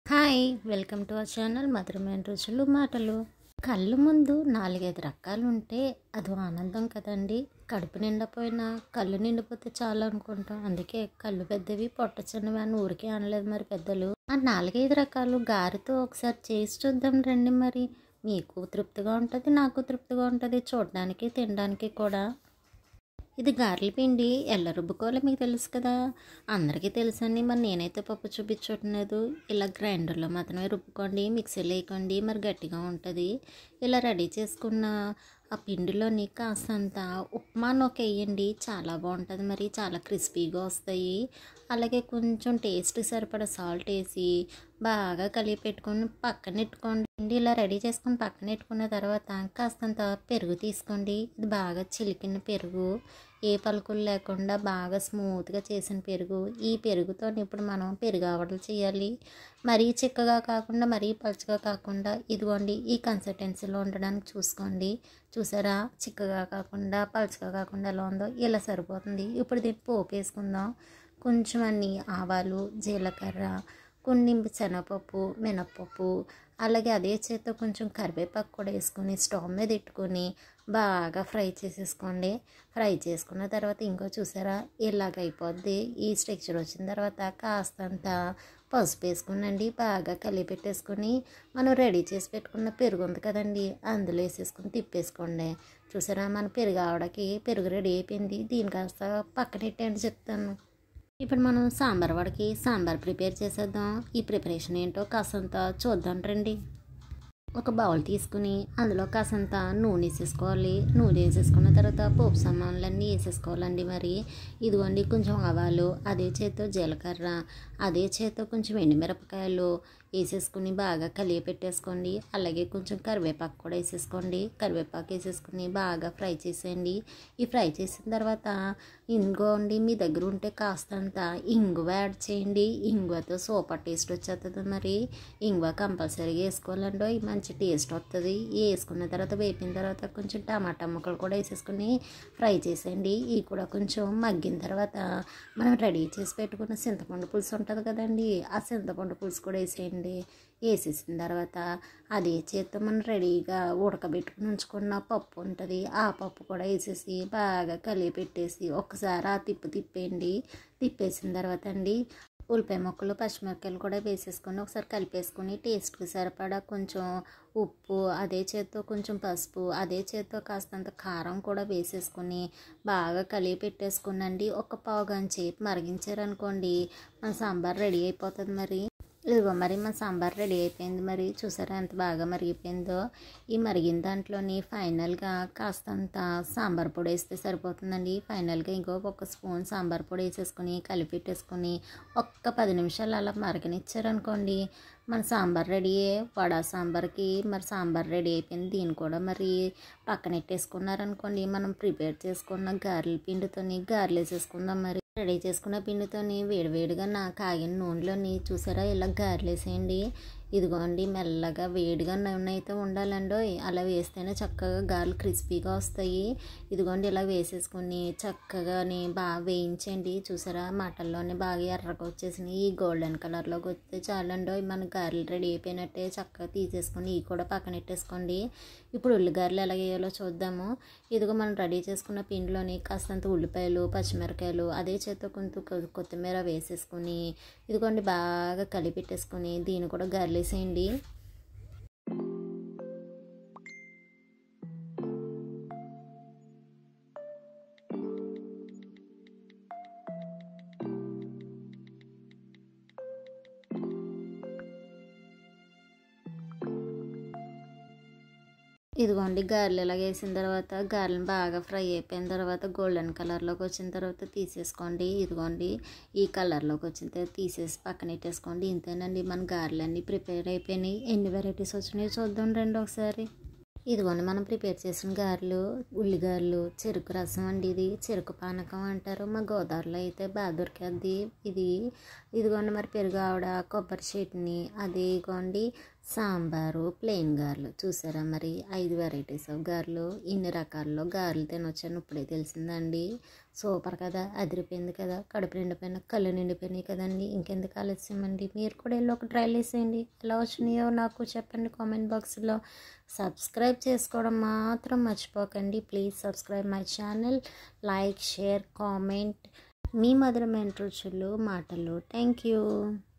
hi welcome to our channel మధురమైన రుచులు మాటలు కళ్ళు ముందు నాలుగైదు రకాలు ఉంటే అది ఆనందం కదండి కడుపు నిండపోయినా కళ్ళు నిండిపోతే చాలు అనుకుంటాం అందుకే కళ్ళు పెద్దవి పొట్ట చిన్నవి అని ఊరికే అనలేదు మరి పెద్దలు ఆ నాలుగైదు రకాలు గారితో ఒకసారి చేసి చూద్దాం రండి మరి మీకు తృప్తిగా ఉంటుంది నాకు తృప్తిగా ఉంటుంది చూడడానికి తినడానికి కూడా ఇది గారెల పిండి ఎలా రుబ్బుకోవాలో మీకు తెలుసు కదా అందరికీ తెలుసండి మరి నేనైతే పప్పు చూపించట్లేదు ఇలా గ్రైండర్లో మాత్రమే రుబ్బుకోండి మిక్సీలో వేయకండి మరి గట్టిగా ఉంటుంది ఇలా రెడీ చేసుకున్న ఆ పిండిలోని కాస్తంత ఉప్మా నొక్క వేయండి చాలా బాగుంటుంది మరి చాలా క్రిస్పీగా వస్తాయి అలాగే కొంచెం టేస్ట్ సరిపడా సాల్ట్ వేసి బాగా కలిపి పెట్టుకొని పక్కన పెట్టుకోండి ఇలా రెడీ చేసుకొని పక్కన పెట్టుకున్న తర్వాత కాస్తంత పెరుగు తీసుకోండి ఇది బాగా చిలికిన పెరుగు ఏ పలుకులు లేకుండా బాగా స్మూత్గా చేసిన పెరుగు ఈ పెరుగుతో ఇప్పుడు మనం పెరుగు ఆవడలు చేయాలి మరీ చిక్కగా కాకుండా మరీ పలుచగా కాకుండా ఇదిగోండి ఈ కన్సిస్టెన్సీలో ఉండడానికి చూసుకోండి చూసారా చిక్కగా కాకుండా పలుచగా కాకుండా ఎలా ఉందో ఇలా సరిపోతుంది ఇప్పుడు దీన్ని పోపు వేసుకుందాం కొంచెం అన్ని ఆవాలు జీలకర్ర కొన్ని శనగపప్పు మినప్పప్పు అలాగే అదే చేత్తో కొంచెం కరివేపాకు కూడా వేసుకొని స్టవ్ మీద పెట్టుకొని బాగా ఫ్రై చేసేసుకోండి ఫ్రై చేసుకున్న తర్వాత ఇంకో చూసారా ఇలాగ అయిపోద్ది ఈ స్ట్రక్చర్ వచ్చిన తర్వాత కాస్తంత పసుపు వేసుకునండి బాగా కలిపి పెట్టేసుకొని మనం రెడీ చేసి పెట్టుకున్న పెరుగు ఉంది కదండి అందులో వేసేసుకొని తిప్పేసుకోండి చూసారా మన పెరుగు ఆవడకి పెరుగు రెడీ అయిపోయింది దీని కాస్త పక్కనెట్టండి చెప్తాను ఇప్పుడు మనం సాంబార్ వడకి సాంబార్ ప్రిపేర్ చేసేద్దాం ఈ ప్రిపరేషన్ ఏంటో కాసంత చూద్దాం రండి ఒక బౌల్ తీసుకుని అందులో కాసంత నూనె వేసేసుకోవాలి నూనె వేసేసుకున్న తర్వాత పోపు సామాన్లన్నీ వేసేసుకోవాలండి మరి ఇదిగోండి కొంచెం ఆవాలు అదే చేత్తో జీలకర్ర అదే చేత్తో కొంచెం ఎండుమిరపకాయలు వేసేసుకుని బాగా కలిగి పెట్టేసుకోండి అలాగే కొంచెం కరివేపాకు కూడా వేసేసుకోండి కరివేపాకు వేసేసుకుని బాగా ఫ్రై చేసేయండి ఈ ఫ్రై చేసిన తర్వాత ఇంగోండి మీ దగ్గర ఉంటే కాస్తంత ఇంగువ యాడ్ చేయండి ఇంగువతో సూపర్ టేస్ట్ వచ్చేస్తుంది మరి ఇంగువ కంపల్సరీగా వేసుకోవాలండో మంచి టేస్ట్ వస్తుంది వేసుకున్న తర్వాత వేపిన తర్వాత కొంచెం టమాటా ముక్కలు కూడా వేసేసుకుని ఫ్రై చేసేయండి ఇవి కూడా కొంచెం మగ్గిన తర్వాత మనం రెడీ చేసి పెట్టుకున్న చింతపండు పులుసు ఉంటుంది కదండి ఆ చింతపండు పులుసు కూడా వేసేయండి వేసేసిన తర్వాత అదే చేత్తో మనం రెడీగా ఉడకబెట్టుకుని ఉంచుకున్న పప్పు ఉంటుంది ఆ పప్పు కూడా వేసేసి బాగా కలిపి పెట్టేసి ఒక్కసారి ఆ తిప్పు తిప్పేయండి తిప్పేసిన తర్వాత అండి ఉల్లిపాయ ముక్కలు పచ్చిమిరపకాయలు కూడా వేసేసుకొని ఒకసారి కలిపేసుకొని టేస్ట్కి సరిపడా కొంచెం ఉప్పు అదే చేత్తో కొంచెం పసుపు అదే చేత్తో కాస్తంత కారం కూడా వేసేసుకొని బాగా కలిపి పెట్టేసుకునండి ఒక పావు గంట సేపు మరిగించారనుకోండి మన సాంబార్ రెడీ అయిపోతుంది మరి ఇదిగో మరి మా సాంబార్ రెడీ అయిపోయింది మరి చూసారా ఎంత బాగా మరిగిపోయిందో ఈ మరిగిన దాంట్లోని ఫైనల్గా కాస్తంత సాంబార్ పొడి వేస్తే సరిపోతుందండి ఫైనల్గా ఇంకో ఒక స్పూన్ సాంబార్ పొడి వేసేసుకొని కలిపెట్టేసుకొని ఒక్క పది నిమిషాలు అలా మరగనిచ్చారనుకోండి మన సాంబార్ రెడీ వడ సాంబార్కి మరి సాంబార్ రెడీ అయిపోయింది దీన్ని కూడా మరి పక్కనెట్టేసుకున్నారనుకోండి మనం ప్రిపేర్ చేసుకున్న గారెల పిండితోని గారెలు వేసేసుకుందాం మరి రెడీ చేసుకున్న పిండితోని వేడివేడిగా నా కాగిన నూనెలోని చూసారా ఇలా గారెలు వేసేయండి ఇదిగోండి మెల్లగా వేడిగా నూనె అయితే ఉండాలండో అలా వేస్తేనే చక్కగా గారెలు క్రిస్పీగా వస్తాయి ఇదిగోండి ఇలా వేసేసుకుని చక్కగాని బాగా వేయించండి చూసారా మటల్లోనే బాగా ఎర్రగా వచ్చేసినాయి ఈ గోల్డెన్ కలర్లోకి వస్తే చాలండో మన గారెలు రెడీ అయిపోయినట్టే చక్కగా తీసేసుకొని ఇవి కూడా పక్కన పెట్టేసుకోండి ఇప్పుడు ఉల్లిగారెలు ఎలా వేయాలో చూద్దాము ఇదిగో మనం రెడీ చేసుకున్న పిండిలోని కాస్తంత ఉల్లిపాయలు పచ్చిమిరకాయలు అదే చేత్తో కొంత కొత్తిమీర వేసేసుకుని ఇదిగోండి బాగా కలిపెట్టేసుకొని దీన్ని కూడా గర్లేసేయండి ఇదిగోండి గారెలు ఇలా వేసిన తర్వాత గారెలను బాగా ఫ్రై అయిపోయిన తర్వాత గోల్డెన్ కలర్లోకి వచ్చిన తర్వాత తీసేసుకోండి ఇదిగోండి ఈ కలర్లోకి వచ్చిన తర్వాత తీసేసి పక్కన పెట్టేసుకోండి ఇంతేనండి మన గారెలన్నీ ప్రిపేర్ అయిపోయినాయి ఎన్ని వెరైటీస్ వచ్చినాయో చూద్దాం రండి ఒకసారి ఇదిగోండి మనం ప్రిపేర్ చేసిన గారెలు ఉల్లిగారెలు చెరుకు రసం అండి ఇది చెరుకు పానకం అంటారు మా గోదావరిలో అయితే బాగా దొరికేది ఇది ఇదిగోండి మరి పెరుగు ఆవిడ కొబ్బరి చట్నీ అది ఇదిగోండి సాంబారు ప్లెయిన్ గారెలు చూసారా మరి ఐదు వెరైటీస్ ఆఫ్ గారెలు ఇన్ని రకాల్లో గారెలు తినొచ్చని ఇప్పుడే తెలిసిందండి సూపర్ కదా అదిరిపోయింది కదా కడుపు నిండిపోయిన కళ్ళు నిండిపోయినాయి కదండి ఇంకెందుకు ఆలస్యం అండి మీరు కూడా వెళ్ళి ఒక ట్రైల్ వేసేయండి ఎలా వచ్చినాయో నాకు చెప్పండి కామెంట్ బాక్స్లో సబ్స్క్రైబ్ చేసుకోవడం మాత్రం మర్చిపోకండి please subscribe my channel like share comment మీ మధురమైన రుచులు మాటలు థ్యాంక్ యూ